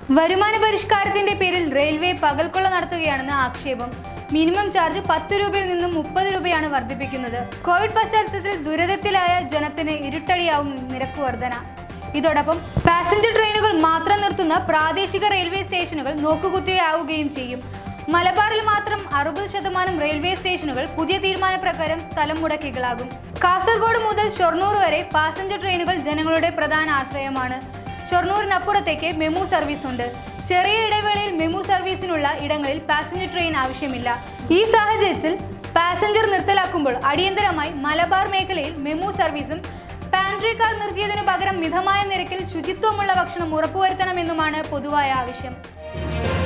വരുമാന പരിഷ്കാരത്തിന്റെ പേരിൽ റെയിൽവേ പകൽക്കൊള്ള നടത്തുകയാണെന്ന് ആക്ഷേപം മിനിമം ചാർജ് പത്ത് രൂപയിൽ നിന്നും മുപ്പത് രൂപയാണ് വർദ്ധിപ്പിക്കുന്നത് കോവിഡ് പശ്ചാത്തലത്തിൽ ദുരിതത്തിലായ ജനത്തിന് ഇരുട്ടടിയാവും നിരക്ക് വർധന ഇതോടൊപ്പം പാസഞ്ചർ ട്രെയിനുകൾ മാത്രം നിർത്തുന്ന പ്രാദേശിക റെയിൽവേ സ്റ്റേഷനുകൾ നോക്കുകുത്തിയാവുകയും ചെയ്യും മലബാറിൽ മാത്രം അറുപത് ശതമാനം റെയിൽവേ സ്റ്റേഷനുകൾ പുതിയ തീരുമാനപ്രകാരം സ്ഥലം മുടക്കികളാകും കാസർഗോഡ് മുതൽ ഷൊർണൂർ വരെ പാസഞ്ചർ ട്രെയിനുകൾ ജനങ്ങളുടെ പ്രധാന ആശ്രയമാണ് ഷൊർണൂരിനപ്പുറത്തേക്ക് മെമു സർവീസ് ഉണ്ട് ചെറിയ ഇടവേളയിൽ മെമു സർവീസിനുള്ള ഇടങ്ങളിൽ പാസഞ്ചർ ട്രെയിൻ ആവശ്യമില്ല ഈ സാഹചര്യത്തിൽ പാസഞ്ചർ നിർത്തലാക്കുമ്പോൾ അടിയന്തരമായി മലബാർ മേഖലയിൽ മെമു സർവീസും പാൻട്രി കാർ നിർത്തിയതിനു പകരം മിതമായ നിരക്കിൽ ശുചിത്വമുള്ള ഭക്ഷണം ഉറപ്പുവരുത്തണമെന്നുമാണ് പൊതുവായ ആവശ്യം